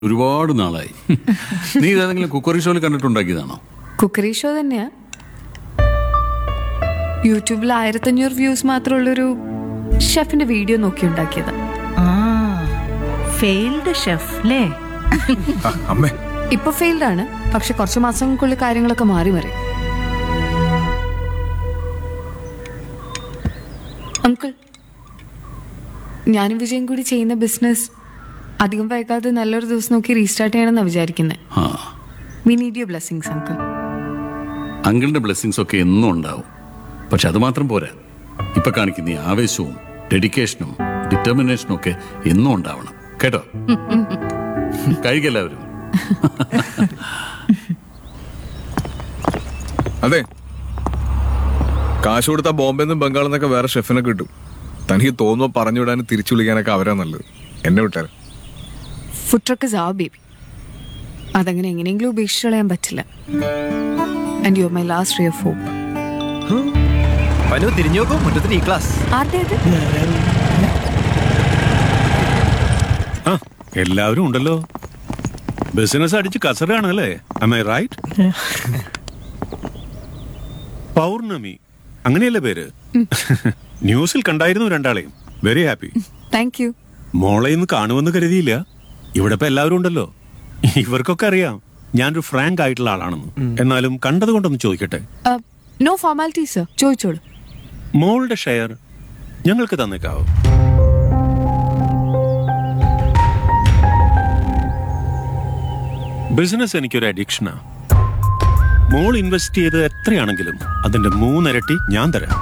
ഒരുപാട് നാളായി നീ ഇതേതെങ്കിലും കുക്കറി ഷോയിൽ കണ്ടിട്ടുണ്ടാക്കിയതാണോ കുക്കറി ഷോ തന്നെയാ യൂട്യൂബിൽ ആയിരത്തഞ്ഞൂറ് വ്യൂസ് മാത്രമുള്ളൊരു ഷെഫിന്റെ വീഡിയോ നോക്കി ഉണ്ടാക്കിയത് ആ ഫെയിൽഡ് ഷെഫ് അല്ലേ ആ, അമ്മേ ഇപ്പൊ ഫെയിൽഡ് ആണ് പക്ഷെ കുറച്ച് മാസങ്ങൾക്കുള്ളിൽ കാര്യങ്ങളൊക്കെ മാറി മറി അങ്കിൾ ഞാനും വിജയം കൂടി ചെയ്യുന്ന ബിസിനസ് അധികം വൈകാതെ നല്ലൊരു ദിവസം നോക്കി റീസ്റ്റാർട്ട് ചെയ്യണമെന്നാണ് വിചാരിക്കുന്നത് ആ we need you blessings uncle അങ്കിളിന്റെ ബ്ലെസ്സിങ്സ് ഒക്കെ എന്നും ഉണ്ടാവും പക്ഷെ അത് മാത്രം പോരാ ഇപ്പൊ കാണിക്കുന്ന ഈ ആവേശവും ഡെഡിക്കേഷനും ഡിറ്റർമിനേഷനും ഒക്കെ എന്നും ഉണ്ടാവണം കേട്ടോ കഴിക്കെല്ലാവരും അതെ കാശ് കൊടുത്ത ബോംബെ നിന്നും ബംഗാളിൽ നിന്നൊക്കെ വേറെ ഷെഫിനെ കിട്ടും തനിക്ക് തോന്നുമ്പോ പറഞ്ഞു വിടാനും തിരിച്ചു വിളിക്കാനൊക്കെ അവരാ നല്ലത് എന്നെ വിട്ടാൽ food truck is a baby അതങ്ങനെ എങ്ങനെയെങ്കിലും ഉപേക്ഷിച്ച് കളയാൻ പറ്റില്ല and you my last ray of hope Manu തിരിഞ്ഞു നോക്കൂ മുറ്റത്തിന് ഈ ക്ലാസ് ആരുടേത് ആ എല്ലാവരും ഉണ്ടല്ലോ ബിസിനസ് അടിച്ച് കസറാണല്ലേ am I റൈറ്റ് പൗർണമി അങ്ങനെയല്ലേ പേര് ന്യൂസിൽ കണ്ടായിരുന്നു രണ്ടാളെയും വെരി ഹാപ്പി താങ്ക് യു മോളെ ഇന്ന് കാണുമെന്ന് കരുതിയില്ല ഇവിടെ ഇപ്പൊ എല്ലാവരും ഉണ്ടല്ലോ ഇവർക്കൊക്കെ അറിയാം ഞാനൊരു ഫ്രാങ്ക് ആയിട്ടുള്ള ആളാണെന്ന് എന്നാലും കണ്ടത് കൊണ്ടൊന്ന് ചോദിക്കട്ടെ നോ ഫോർമാലിറ്റി സർ ചോദിച്ചോളൂ മോളുടെ ഷെയർ ഞങ്ങൾക്ക് തന്നേക്കാവോ ബിസിനസ് എനിക്കൊരു അഡിക്ഷനാ മോൾ ഇൻവെസ്റ്റ് ചെയ്ത് എത്രയാണെങ്കിലും അതിന്റെ മൂന്നിരട്ടി ഞാൻ തരാം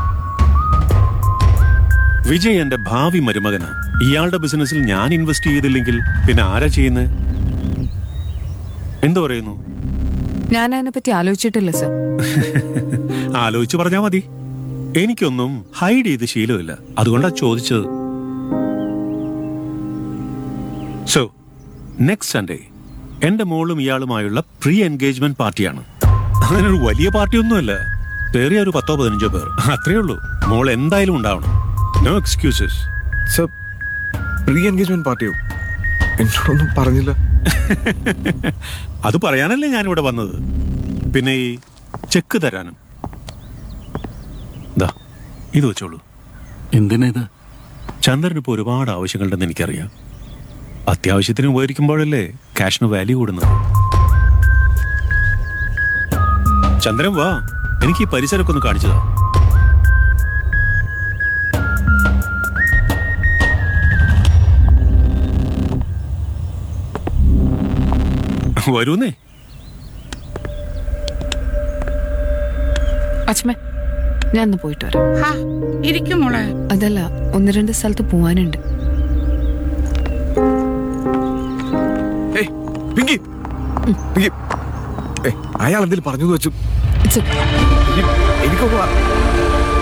വിജയ് എന്റെ ഭാവി മരുമകന് ഇയാളുടെ ബിസിനസ്സിൽ ഞാൻ ഇൻവെസ്റ്റ് ചെയ്തില്ലെങ്കിൽ പിന്നെ ആരാ ചെയ്യുന്നത് എന്തു പറയുന്നു ഞാൻ അതിനെ പറ്റി ആലോചിച്ചിട്ടില്ല സർ ആലോചിച്ച് പറഞ്ഞാ മതി എനിക്കൊന്നും ഹൈഡ് ചെയ്ത് ശീലമില്ല അതുകൊണ്ടാ ചോദിച്ചത് സോ നെക്സ്റ്റ് സൺഡേ എന്റെ മോളും ഇയാളുമായുള്ള പ്രീ എൻഗേജ്മെന്റ് പാർട്ടിയാണ് അതിനൊരു വലിയ പാർട്ടിയൊന്നുമല്ല വേറെ ഒരു പത്തോ പതിനഞ്ചോ പേർ അത്രേ ഉള്ളൂ മോൾ എന്തായാലും ഉണ്ടാവണം no excuses sir pre engagement പാർട്ടിയോ എന്നോടൊന്നും പറഞ്ഞില്ല അത് പറയാനല്ലേ ഞാനിവിടെ വന്നത് പിന്നെ ഈ ചെക്ക് തരാനും ദാ ഇത് വെച്ചോളൂ എന്തിനാ ഇത് ചന്ദ്രന് ഇപ്പോൾ ഒരുപാട് ആവശ്യങ്ങളുണ്ടെന്ന് എനിക്കറിയാം അത്യാവശ്യത്തിന് ഉപകരിക്കുമ്പോഴല്ലേ ക്യാഷിന് വാല്യൂ കൂടുന്നത് ചന്ദ്രൻ വാ എനിക്ക് ഈ പരിസരമൊക്കെ ഒന്ന് കാണിച്ചതാ വരൂന്നേ അച്ഛമ്മ ഞാൻ ഒന്ന് പോയിട്ട് വരാം ഹാ ഇരിക്കും മോളെ അതല്ല ഒന്ന് രണ്ട് സ്ഥലത്ത് പോവാനുണ്ട് ഏയ് പിങ്കി പിങ്കി ഏയ് അയാൾ എന്തെങ്കിലും പറഞ്ഞു എന്ന് വെച്ചു ഇറ്റ്സ് എനിക്ക് എനിക്കൊന്ന്